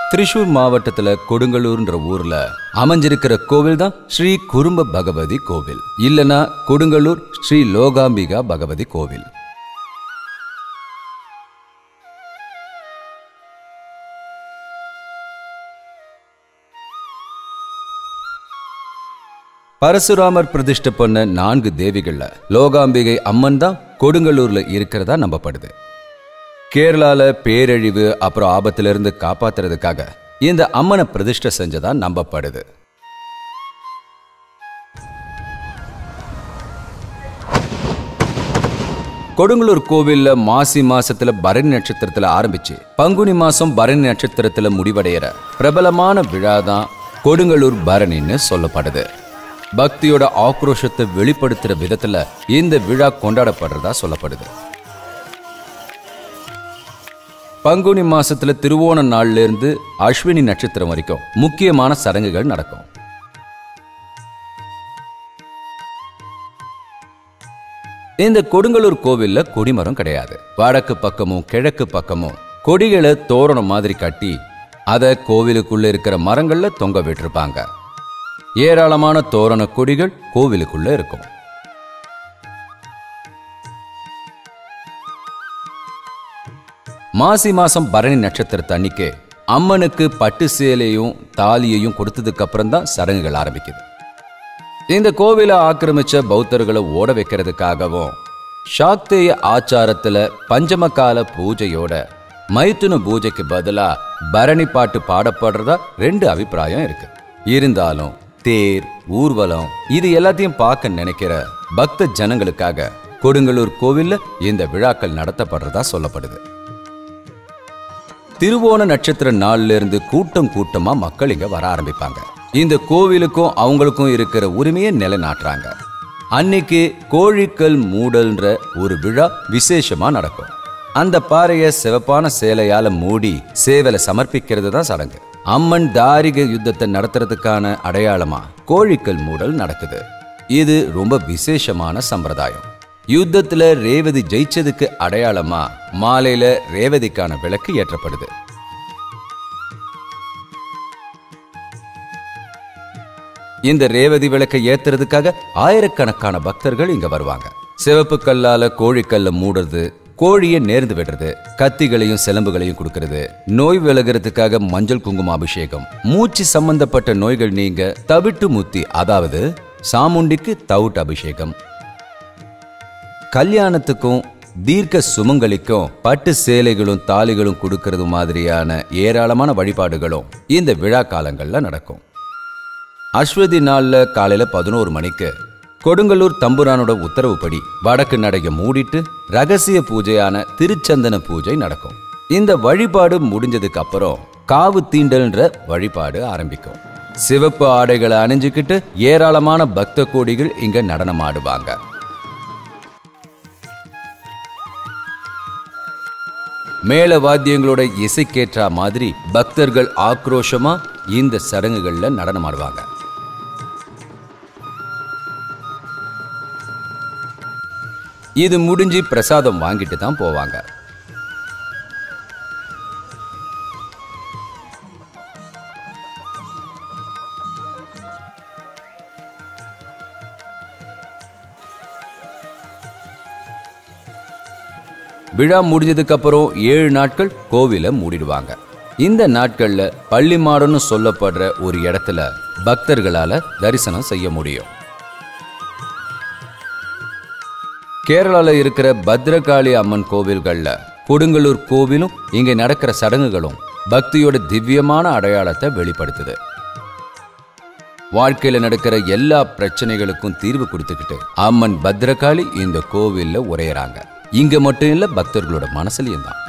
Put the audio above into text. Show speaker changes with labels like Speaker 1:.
Speaker 1: திரிசூர் மாவட்டத்துல கொடுங்கலூர்ன்ற ஊர்ல அமைஞ்சிருக்கிற கோவில் தான் ஸ்ரீ குறும்ப பகவதி கோவில் இல்லனா கொடுங்கலூர் ஸ்ரீ லோகாம்பிகா பகவதி கோவில் பரசுராமர் பிரதிஷ்டை பண்ண நான்கு தேவிகள்ல லோகாம்பிகை அம்மன் தான் கொடுங்கலூர்ல இருக்கிறதா நம்பப்படுது கேரளால பேரழிவு அப்புறம் ஆபத்துல இருந்து காப்பாத்துறதுக்காக இந்த அம்மனை பிரதிஷ்டை செஞ்சதா நம்பப்படுது கொடுங்கலூர் கோவில்ல மாசி மாசத்துல பரணி நட்சத்திரத்துல ஆரம்பிச்சு பங்குனி மாசம் பரணி நட்சத்திரத்துல முடிவடைகிற பிரபலமான விழா தான் கொடுங்கலூர் பரணின்னு சொல்லப்படுது பக்தியோட ஆக்ரோஷத்தை வெளிப்படுத்துற விதத்துல இந்த விழா கொண்டாடப்படுறதா சொல்லப்படுது பங்குனி மாசத்துல திருவோண நாள்ல இருந்து அஸ்வினி நட்சத்திரம் வரைக்கும் முக்கியமான சடங்குகள் நடக்கும் இந்த கொடுங்கலூர் கோவில்ல கொடிமரம் கிடையாது வடக்கு பக்கமும் கிழக்கு பக்கமும் கொடிகளை தோரணம் மாதிரி கட்டி அதை கோவிலுக்குள்ள இருக்கிற மரங்கள்ல தொங்க விட்டிருப்பாங்க ஏராளமான தோரண கொடிகள் கோவிலுக்குள்ள இருக்கும் மாசி மாசம் பரணி நட்சத்திரத்து அன்னைக்கு அம்மனுக்கு பட்டு சேலையும் தாலியையும் கொடுத்ததுக்கு அப்புறம் தான் சடங்குகள் ஆரம்பிக்குது இந்த கோவிலை ஆக்கிரமிச்ச பௌத்தர்களை ஓட வைக்கிறதுக்காகவும் சாக்தேய ஆச்சாரத்துல பஞ்சமகால பூஜையோட மைத்துன பூஜைக்கு பதிலா பரணி பாட்டு பாடப்படுறதா ரெண்டு அபிப்பிராயம் இருக்கு இருந்தாலும் தேர் ஊர்வலம் இது எல்லாத்தையும் பார்க்க நினைக்கிற பக்த ஜனங்களுக்காக கொடுங்கலூர் கோவில்ல இந்த விழாக்கள் நடத்தப்படுறதா சொல்லப்படுது திருவோண நட்சத்திர நாள்ல இருந்து கூட்டம் கூட்டமா மக்கள் இங்க வர ஆரம்பிப்பாங்க இந்த கோவிலுக்கும் அவங்களுக்கும் இருக்கிற உரிமையை நிலைநாட்டுறாங்க அன்னைக்கு கோழிக்கல் மூடல்ன்ற ஒரு விழா விசேஷமா நடக்கும் அந்த பாறையை சிவப்பான சேலையால மூடி சேவலை சமர்ப்பிக்கிறது தான் சடங்கு அம்மன் தாரிக யுத்தத்தை நடத்துறதுக்கான அடையாளமா கோழிக்கல் மூடல் நடக்குது இது ரொம்ப விசேஷமான சம்பிரதாயம் யுத்தத்துல ரேவதி ஜெயிச்சதுக்கு அடையாளமா மாலையில ரேவதிக்கான விளக்கு ஏற்றப்படுது இந்த ரேவதி விளக்கை ஏத்துறதுக்காக ஆயிரக்கணக்கான பக்தர்கள் இங்க வருவாங்க சிவப்பு கல்லால கோழிக்கல்ல மூடுறது கோழியை நேர்ந்து விடுறது கத்திகளையும் சிலம்புகளையும் கொடுக்கறது நோய் விலகிறதுக்காக மஞ்சள் குங்கும அபிஷேகம் மூச்சு சம்பந்தப்பட்ட நோய்கள் நீங்க தவிட்டு முத்தி அதாவது சாமுண்டிக்கு தவுட் அபிஷேகம் கல்யாணத்துக்கும் தீர்க்க சுமங்கலிக்கும் பட்டு சேலைகளும் தாலிகளும் கொடுக்கறது மாதிரியான ஏராளமான வழிபாடுகளும் இந்த விழா காலங்கள்ல நடக்கும் அஸ்வதி நாள்ல காலையில பதினோரு மணிக்கு கொடுங்கல்லூர் தம்புரானோட உத்தரவுப்படி வடக்கு நடைய மூடிட்டு ரகசிய பூஜையான திருச்சந்தன பூஜை நடக்கும் இந்த வழிபாடு முடிஞ்சதுக்கு அப்புறம் காவு தீண்டல்ன்ற வழிபாடு ஆரம்பிக்கும் சிவப்பு ஆடைகளை அணிஞ்சுக்கிட்டு ஏராளமான பக்த கோடிகள் இங்க நடனமாடுவாங்க மேல வாத்தியங்களோட இசைக்கேற்றா மாதிரி பக்தர்கள் ஆக்ரோஷமா இந்த சடங்குகள்ல நடனமாடுவாங்க இது முடிஞ்சு பிரசாதம் வாங்கிட்டு தான் போவாங்க விழா முடிஞ்சதுக்கு அப்புறம் ஏழு நாட்கள் கோவிலை மூடிடுவாங்க இந்த நாட்கள்ல பள்ளி மாடன்னு சொல்லப்படுற ஒரு இடத்துல பக்தர்களால தரிசனம் செய்ய முடியும் கேரளால இருக்கிற பத்ரகாளி அம்மன் கோவில்கள்ல கொடுங்கலூர் கோவிலும் இங்க நடக்கிற சடங்குகளும் பக்தியோட திவ்யமான அடையாளத்தை வெளிப்படுத்துது வாழ்க்கையில நடக்கிற எல்லா பிரச்சனைகளுக்கும் தீர்வு கொடுத்துக்கிட்டு அம்மன் பத்ரகாளி இந்த கோவில்ல உரையறாங்க இங்க மட்டும் இல்ல பக்தர்களோட மனசுலயும் தான்